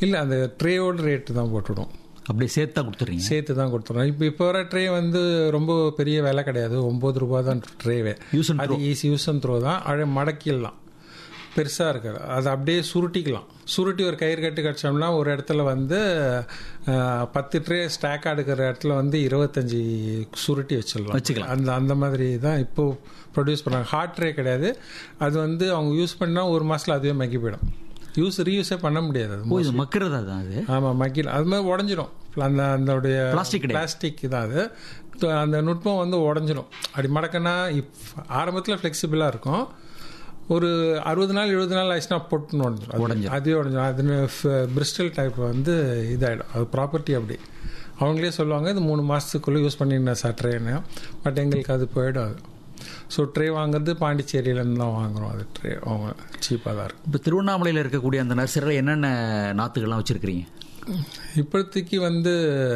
இல்லை அந்த ட்ரேயோட ரேட்டு தான் போட்டுவிடும் அப்படியே சேர்த்து தான் கொடுத்துறீங்க சேர்த்து தான் கொடுத்துருவோம் இப்போ இப்போ வர ட்ரே வந்து ரொம்ப பெரிய விலை கிடையாது ஒம்பது ரூபா தான் ட்ரேவே Use and அது ஈஸி யூஸ் அண்ட் த்ரோ தான் அழ மடக்கிடலாம் பெருசாக இருக்காது அது அப்படியே சுருட்டிக்கலாம் சுருட்டி ஒரு கயிறு கட்டு கடிச்சோம்னா ஒரு இடத்துல வந்து அஹ், பத்து ட்ரே ஸ்டாக் அடுக்கிற இடத்துல வந்து இருபத்தஞ்சி சுருட்டி வச்சிடலாம் வச்சுக்கலாம். அந்த அந்த மாதிரி தான் இப்போ ப்ரொடியூஸ் பண்ணுறாங்க ஹார்ட் ட்ரே கிடையாது அது வந்து அவங்க யூஸ் பண்ணால் ஒரு மாதத்தில் அதுவே மக்கி போயிடும் யூஸ் ரீயூஸே பண்ண முடியாது அது ஓ இது மக்கிறதா தான் அது ஆமாம் மக்கில் அது மாதிரி உடஞ்சிரும் அந்த அதோடைய Plastic கிடையாது. பிளாஸ்டிக் தான் அது து- அந்த நுட்பம் வந்து உடஞ்சிரும் அப்படி மடக்கனா இப் ஆரம்பத்தில் ஃப்ளெக்சிபிளாக இருக்கும் ஒரு அறுபது நாள் எழுபது நாள் ஆச்சுன்னா பொட்டுன்னு உடஞ்சிரும் உடைஞ்சிரும். அதே உடஞ்சிரும் அது பிரிஸ்டல் டைப் வந்து இதாகிடும் அது ப்ராப்பர்ட்டி அப்படி அவங்களே சொல்லுவாங்க இது மூணு மாதத்துக்குள்ளே யூஸ் பண்ணிருந்தேன் சார் ட்ரேன்னு பட் எங்களுக்கு அது போயிடும் அது ஸோ ட்ரே வாங்குறது பாண்டிச்சேரியிலேருந்து தான் வாங்குறோம் அது ட்ரே அவங்க சீப்பாக தான் இருக்கும் இப்போ திருவண்ணாமலையில் இருக்கக்கூடிய அந்த நர்சரியில் என்னென்ன நாற்றுகள்லாம் வச்சிருக்கிறீங்க இப்போதைக்கு வந்து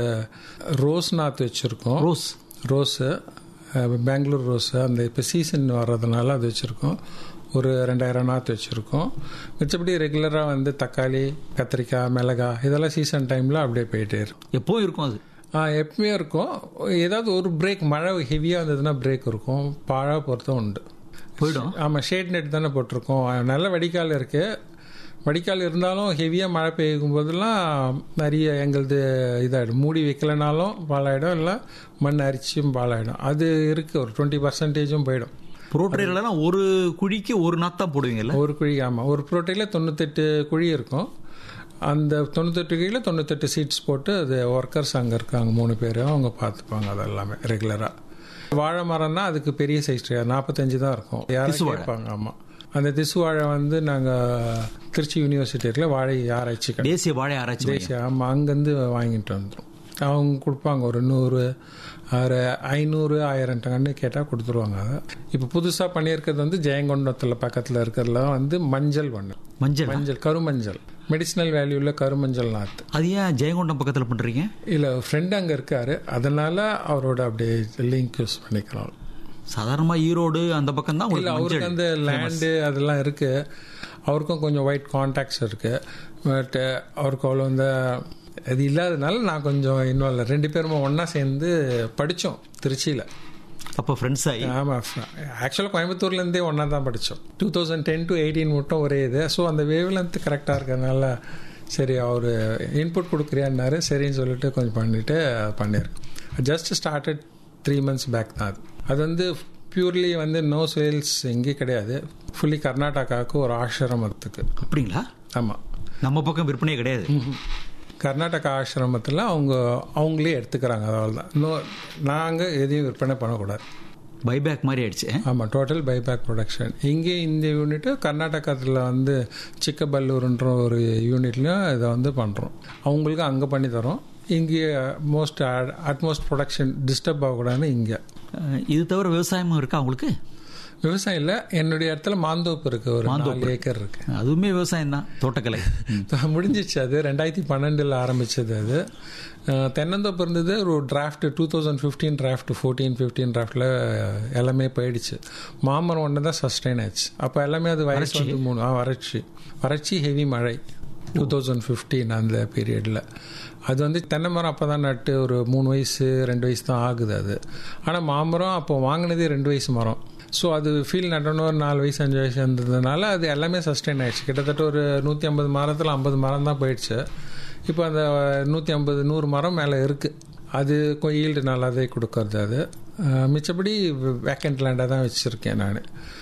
ரோஸ் நாற்று வச்சுருக்கோம் ரோஸ் ரோஸு அஹ், பெங்களூர் ரோஸு அந்த இப்போ சீசன் வர்றதுனால அது வச்சுருக்கோம் ஒரு ரெண்டாயிரம் நாற்று வச்சுருக்கோம் மிச்சப்படி ரெகுலராக வந்து தக்காளி கத்திரிக்காய் மிளகாய் இதெல்லாம் சீசன் டைமில் அப்படியே போயிட்டே இருக்கும் எப்பவும் இருக்கும் அது ஆ எப்பவுமே இருக்கும் ஏதாவது ஒரு பிரேக் மழை ஹெவியாக இருந்ததுன்னா பிரேக் இருக்கும் பாழா பொறுத்தும் உண்டு போயிடும் ஆமாம் ஷேட் நெட் தானே போட்டிருக்கோம் நல்ல வடிகால் இருக்குது வடிகால் இருந்தாலும் ஹெவியாக மழை பெய்யும் போதெல்லாம் நிறைய எங்களது இதாகிடும் மூடி வைக்கலனாலும் பாலாயிடும் இல்லை மண் அரிச்சும் பாலாயிடும் அது இருக்குது ஒரு டுவெண்ட்டி பர்சன்டேஜும் போயிடும் புரோட்டரியிலலாம் ஒரு குழிக்கு ஒரு நாத்து தான் போடுவீங்கல்ல ஒரு குழி ஆமாம் ஒரு புரோட்டையில் தொண்ணூத்தெட்டு குழி இருக்கும் அந்த தொண்ணூத்தெட்டு குழியில் தொண்ணூத்தெட்டு சீட்ஸ் போட்டு அது ஒர்க்கர்ஸ் அங்கே இருக்காங்க மூணு பேர் அவங்க பார்த்துப்பாங்க அது எல்லாமே ரெகுலராக வாழை மரம்னா அதுக்கு பெரிய சைஸ் நாற்பத்தஞ்சு தான் இருக்கும் யாரும் கேட்பாங்க ஆமாம் அந்த திசு வாழை வந்து நாங்கள் திருச்சி யூனிவர்சிட்டி இருக்குல்ல வாழை ஆராய்ச்சி கடை தேசிய வாழை ஆராய்ச்சி மையம். தேசிய ஆமாம் அங்கேருந்து வாங்கிட்டு வந்துடும் அவங்க கொடுப்பாங்க ஒரு நூறு ஒரு ஐநூறு ஆயிரம் டன்னு கேட்டால் கொடுத்துருவாங்க அதை இப்போ புதுசாக பண்ணியிருக்கிறது வந்து ஜெயங்கொண்டத்தில் பக்கத்தில் இருக்கிறதுலாம் வந்து மஞ்சள் ஒன்று மஞ்சள் மஞ்சள் கருமஞ்சள் மெடிசினல் வேல்யூவில் கருமஞ்சள் நாற்று அது ஏன் ஜெயங்கொண்டம் பக்கத்தில் பண்ணுறீங்க இல்லை ஃப்ரெண்ட் அங்கே இருக்காரு அதனால அவரோட அப்படியே லிங்க் யூஸ் பண்ணிக்கலாம் சாதாரணமாக ஈரோடு அந்த பக்கம் தான் இல்லை உங்களுக்கு அவருக்கு மஞ்சள் அந்த லேண்டு அதெல்லாம் இருக்கு அவருக்கும் கொஞ்சம் ஒயிட் கான்டாக்ட்ஸ் இருக்கு பட் அவருக்கு அவ்வளோ இந்த அது இல்லாதனால நான் கொஞ்சம் இன்வால்வ் ரெண்டு பேருமே ஒன்றா சேர்ந்து படித்தோம் திருச்சியில் அப்போ ஃப்ரெண்ட்ஸ் ஆகி ஆமாம் ஆக்சுவலாக கோயம்புத்தூர்லேருந்தே ஒன்றா தான் படித்தோம் two thousand ten to eighteen மட்டும் ஒரே இது ஸோ அந்த வேவ் லென்த் கரெக்டாக இருக்கிறதுனால சரி அவர் இன்புட் கொடுக்குறியான்னாரு சரின்னு சொல்லிட்டு கொஞ்சம் பண்ணிட்டு பண்ணியிருக்கோம் just started three months back தான் அது அது வந்து பியூர்லி வந்து நோ சேல்ஸ் எங்கேயும் கிடையாது ஃபுல்லி கர்நாடகாவுக்கு ஒரு ஆசிரமத்துக்கு அப்படிங்களா ஆமாம் நம்ம பக்கம் விற்பனையே கிடையாது கர்நாடகா ஆசிரமத்தில் அவங்க அவங்களே எடுத்துக்கிறாங்க அதாவது தான் நோ நாங்கள் எதையும் விற்பனை பண்ணக்கூடாது பைபேக் மாதிரி ஆயிடுச்சு ஆமாம் டோட்டல் பைபேக் ப்ரொடக்ஷன் இங்கே இந்த யூனிட்டு கர்நாடகத்தில் வந்து சிக்கபல்லூர்ன்ற ஒரு யூனிட்லையும் இதை வந்து பண்ணுறோம் அவங்களுக்கு அங்கே பண்ணி தரோம் இங்கே மோஸ்ட் அட்மோஸ்ட் ப்ரொடக்ஷன் டிஸ்டர்ப் ஆகக்கூடாதுன்னு இங்கே அஹ், இது தவிர விவசாயமும் இருக்கா உங்களுக்கு விவசாயம் இல்லை என்னுடைய இடத்துல மாந்தோப்பு இருக்கு ஒரு நாலு ஏக்கர் இருக்கு அதுவுமே விவசாயம் தான் தோட்டக்கலை முடிஞ்சிச்சு அது ரெண்டாயிரத்தி பன்னெண்டில் ஆரம்பிச்சது அது அஹ், தென்னந்தோப்பு இருந்தது ஒரு draft two thousand fifteen draft fourteen fifteen டிராஃப்டில் எல்லாமே போயிடுச்சு மாமரம் ஒன்று தான் சஸ்டைன் ஆச்சு அப்போ எல்லாமே அது வயசு வந்து மூணு ஆ வறட்சி வறட்சி ஹெவி மழை டூ தௌசண்ட் ஃபிஃப்டீன் அந்த பீரியடில் அது வந்து தென்னை மரம் அப்போ தான் நட்டு ஒரு மூணு வயசு ரெண்டு வயசு தான் ஆகுது அது ஆனால் மாமரம் அப்போ வாங்கினதே ரெண்டு வயசு மரம் ஸோ அது ஃபீல் நடணும் ஒரு நாலு வயசு அஞ்சு வயசு இருந்ததுனால அது எல்லாமே சஸ்டெயின் ஆயிடுச்சு கிட்டத்தட்ட ஒரு நூற்றி ஐம்பது மரத்தில் ஐம்பது மரம் தான் போயிடுச்சு இப்போ அந்த நூற்றி ஐம்பது நூறு மரம் மேலே இருக்குது அது கொஞ்சம் ஈல்டு நல்லாவே கொடுக்கறது அது அஹ் மிச்சபடி வேக்கண்ட் லேண்டாக தான் வச்சுருக்கேன் நான்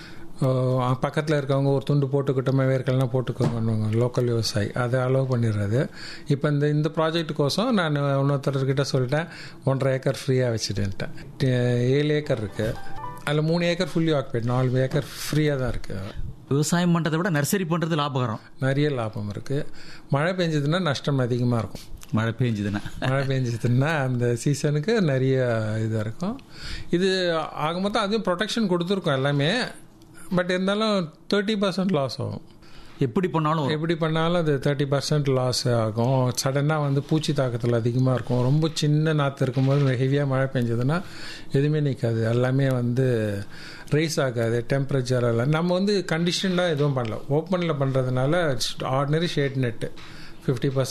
பக்கத்தில் இருக்கவங்க ஒரு துண்டு போட்டுக்கிட்டோமே வேர்க்கெல்லாம் போட்டுக்கோங்க லோக்கல் விவசாயி அதை அலோவ் பண்ணிடுறது இப்போ இந்த இந்த ப்ராஜெக்ட்டுக்கோசம் நான் இன்னொருத்தர்கிட்ட சொல்லிட்டேன் ஒன்றரை ஏக்கர் ஃப்ரீயாக வச்சுட்டேன்ட்டேன் ஏழு ஏக்கர் இருக்குது அதில் மூணு ஏக்கர் ஃபுல்லி ஆக்குபேட் நாலு ஏக்கர் ஃப்ரீயாக தான் இருக்குது விவசாயம் பண்ணுறதை விட நர்சரி பண்ணுறது லாபகரம் நிறைய லாபம் இருக்குது மழை பெஞ்சதுன்னா நஷ்டம் அதிகமாக இருக்கும் மழை பெஞ்சதுன்னா மழை பெஞ்சதுன்னா அந்த சீசனுக்கு நிறைய இதாக இருக்கும் இது ஆக மொத்தம் அதுவும் ப்ரொடெக்ஷன் கொடுத்துருக்கோம் எல்லாமே பட் இருந்தாலும் தேர்ட்டி பர்சன்ட் லாஸ் ஆகும் எப்படி பண்ணாலும் வரும். எப்படி பண்ணாலும் அது தேர்ட்டி பர்சன்ட் லாஸ் ஆகும் சடனாக வந்து பூச்சி தாக்கத்தில் அதிகமாக இருக்கும் ரொம்ப சின்ன நாற்று இருக்கும்போது ஹெவியாக மழை பெஞ்சதுன்னா எதுவுமே நிற்காது எல்லாமே வந்து ரைஸ் ஆகாது டெம்பரேச்சர் எல்லாம் நம்ம வந்து கண்டிஷன்டாக எதுவும் பண்ணல ஓப்பனில் பண்ணுறதுனால ordinary shade net fifty percent